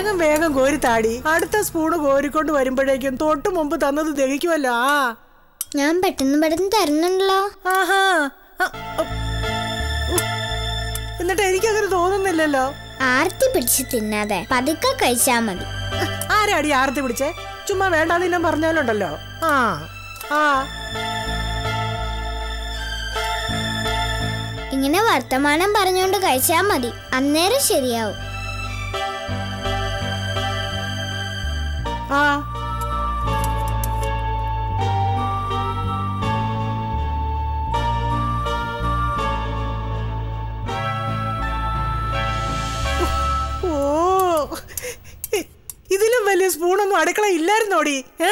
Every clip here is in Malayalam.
വേഗം വേഗം കോരി താടി അടുത്ത സ്പൂണ് കോരിക്കൊണ്ട് വരുമ്പോഴേക്കും തൊട്ട് മുമ്പ് തന്നത് ദഹിക്കുമല്ലോ ആ ഞാൻ പെട്ടെന്ന് പെട്ടെന്ന് തരുന്നുണ്ടല്ലോ ആഹാ ആ, ഉ. ഉ. എന്നിട്ട് എനിക്കങ്ങനെ തോന്നുന്നില്ലല്ലോ ആർത്തി പിടിച്ച് തിന്നാതെ പതുക്കെ കഴിച്ചാ മതി ആരാടി ആർത്തി പിടിച്ചേ ചുമ്മാ വേണ്ടാതില്ല പറഞ്ഞാലുണ്ടല്ലോ ആ ആ ഇങ്ങനെ വർത്തമാനം പറഞ്ഞുകൊണ്ട് കഴിച്ചാ മതി അന്നേരം ശരിയാവും ആ ഓ ഇ- ഇതിലും വലിയ സ്പൂണൊന്നും അടുക്കള ഇല്ലായിരുന്നോടി ഏ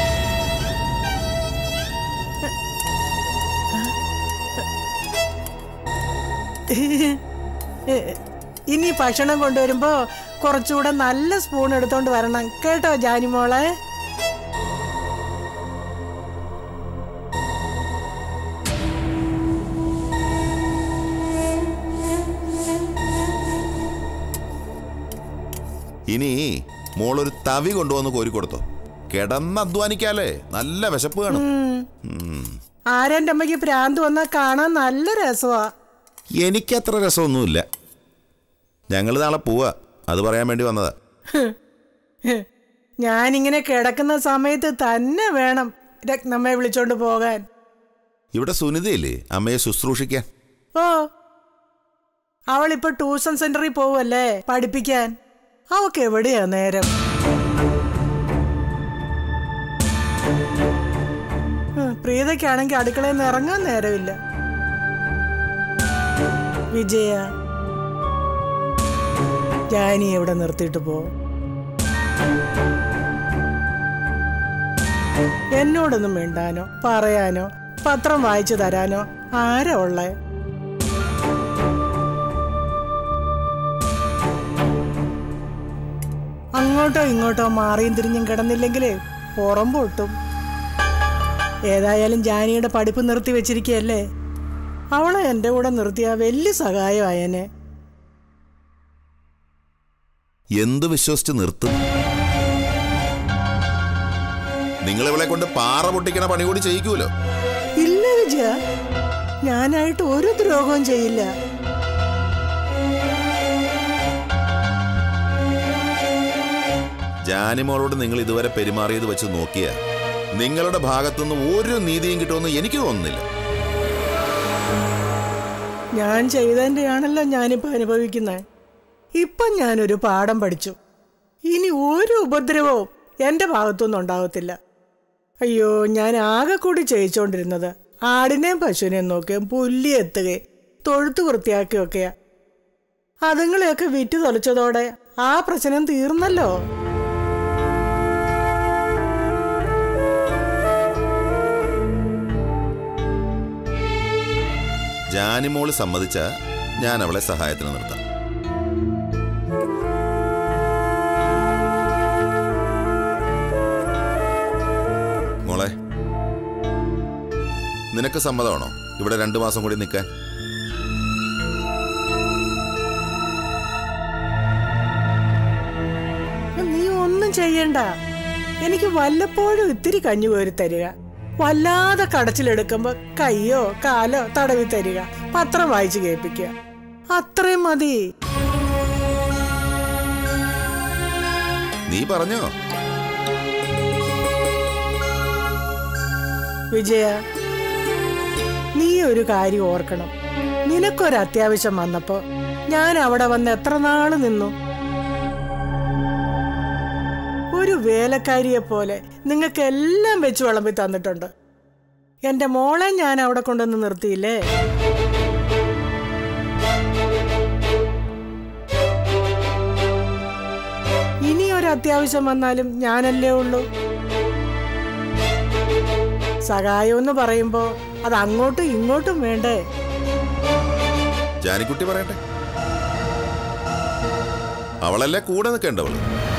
ഇനി ഭക്ഷണം കൊണ്ടുവരുമ്പോ കുറച്ചുകൂടെ നല്ല സ്പൂൺ എടുത്തോണ്ട് വരണം കേട്ടോ ജാനിമോളെ ഇനി മോളൊരു തവി കൊണ്ടുവന്ന് കോരി കൊടുത്തോ കിടന്ന് അധ്വാനിക്കാലേ നല്ല വിശപ്പ് കാണും ഉം. ആരെന്റെ അമ്മയ്ക്ക് പ്രാന്ത് വന്നാൽ കാണാൻ നല്ല രസമാ എനിക്കത്ര രസമൊന്നുമില്ല ഞങ്ങൾ നാളെ പോവാ അത് പറയാൻ വേണ്ടി വന്നതാ ഞാനിങ്ങനെ കിടക്കുന്ന സമയത്ത് തന്നെ വേണം രത്നമ്മയെ വിളിച്ചോണ്ട് പോകാൻ ഇവിടെ സുനിതയില്ലേ അമ്മയെ ശുശ്രൂഷിക്കാൻ ഓ അവളിപ്പോ ട്യൂഷൻ സെന്ററിൽ പോവല്ലേ പഠിപ്പിക്കാൻ അവക്ക് എവിടെയാ നേരം ഉം, പ്രീതയ്ക്കാണെങ്കിൽ അടുക്കളയിൽ നിന്ന് ഇറങ്ങാൻ നേരമില്ല വിജയ ജാനി എവിടെ നിർത്തിയിട്ട് പോ എന്നോടൊന്നും മിണ്ടാനോ പറയാനോ പത്രം വായിച്ചു തരാനോ ആരാ ഉള്ളേ അങ്ങോട്ടോ ഇങ്ങോട്ടോ മാറിയും തിരിഞ്ഞും കിടന്നില്ലെങ്കിലേ പുറം പൊട്ടും ഏതായാലും ജാനിയുടെ പഠിപ്പ് നിർത്തി വെച്ചിരിക്കുകയല്ലേ അവളെ എൻ്റെ കൂടെ നിർത്തിയ വലിയ സഹായമായനെ എന്ത് വിശ്വസിച്ച് നിർത്തും നിങ്ങൾ ഇവളെ കൊണ്ട് പാറ പൊട്ടിക്കണ പണി കൂടി ചെയ്യിക്കൂലോ ഇല്ല വിജയ ഞാനായിട്ട് ഒരു ദ്രോഹവും ചെയ്യില്ല ജാനിമോളോട് നിങ്ങൾ ഇതുവരെ പെരുമാറിയത് വെച്ച് നോക്കിയ നിങ്ങളുടെ ഭാഗത്തുനിന്ന് ഒരു നീതിയും കിട്ടുമെന്ന് എനിക്ക് തോന്നുന്നില്ല ഞാൻ ചെയ്തതിൻ്റെയാണല്ലോ ഞാനിപ്പോൾ അനുഭവിക്കുന്നത് ഇപ്പം ഞാനൊരു പാഠം പഠിച്ചു ഇനി ഒരു ഉപദ്രവവും എൻ്റെ ഭാഗത്തുനിന്നും ഉണ്ടാകത്തില്ല അയ്യോ ഞാൻ ആകെ കൂടി ചെയ്യിച്ചുകൊണ്ടിരുന്നത് ആടിനെയും പശുവിനെയും നോക്കുകയും പുല്ലി എത്തുകയും തൊഴുത്ത് വൃത്തിയാക്കുകയൊക്കെയാ അതുങ്ങളെയൊക്കെ വിറ്റ് തൊലച്ചതോടെ ആ പ്രശ്നം തീർന്നല്ലോ ജാനിമോള് സമ്മതിച്ച ഞാൻ അവളെ സഹായത്തിന് നിർത്താം മോളെ നിനക്ക് സമ്മതമാണോ ഇവിടെ രണ്ടു മാസം കൂടി നിൽക്കാൻ നീ ഒന്നും ചെയ്യണ്ട എനിക്ക് വല്ലപ്പോഴും ഇത്തിരി കഞ്ഞി കോരി തരിക വല്ലാതെ കടച്ചിലെടുക്കുമ്പോ കയ്യോ കാലോ തടവി തരിക പത്രം വായിച്ചു കേൾപ്പിക്കുക അത്രയും മതി നീ പറഞ്ഞോ വിജയ നീ ഒരു കാര്യം ഓർക്കണം നിനക്കൊരു അത്യാവശ്യം വന്നപ്പോ ഞാൻ അവിടെ വന്ന് എത്ര നാള് നിന്നു ഒരു വേലക്കാരിയെ പോലെ നിങ്ങൾക്ക് എല്ലാം വെച്ച് വിളമ്പി തന്നിട്ടുണ്ട് എന്റെ മോളെ ഞാൻ അവിടെ കൊണ്ടുവന്ന് നിർത്തിയില്ലേ ഇനി ഒരു അത്യാവശ്യം വന്നാലും ഞാനല്ലേ ഉള്ളൂ സഹായം എന്ന് പറയുമ്പോ അത് അങ്ങോട്ടും ഇങ്ങോട്ടും വേണ്ടേ ജാനിക്കുട്ടി പറയട്ടെ അവളല്ലേ കൂടെ നിൽക്കേണ്ടവള്